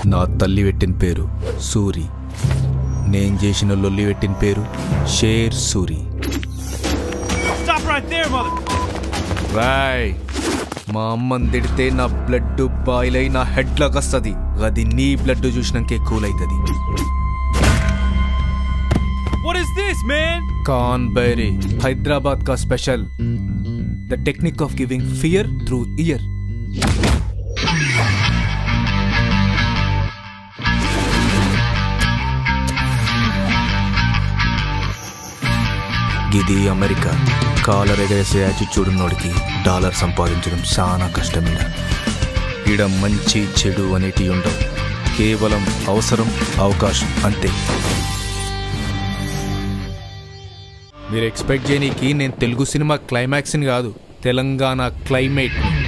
నా తల్లి పెట్టిన పేరు సూరి నేను చేసిన లొల్లి పెట్టిన పేరు Sher Suri Stop right there, mother. రాయ్ మా అమ్మని తిడితే నా బ్లడ్ బాయిల్ అయి నా హెడ్లోకి వస్తుంది అది నీ బ్లడ్ చూసినాకే కూల్ అవుతుంది What is this, man? కాన్ బైరీ హైదరాబాద్ కా special the technique of giving fear through ear గిది అమెరికా కాలర్ ఎగరేసే యాటిట్యూడ్ ఉన్నోడికి డాలర్ సంపాదించడం చాలా కష్టమైన ఈడ మంచి చెడు అనేటి ఉండవు కేవలం అవసరం అవకాశం అంతే మీరు ఎక్స్పెక్ట్ చేయనీకి నేను తెలుగు సినిమా క్లైమాక్స్ని కాదు తెలంగాణ క్లైమేట్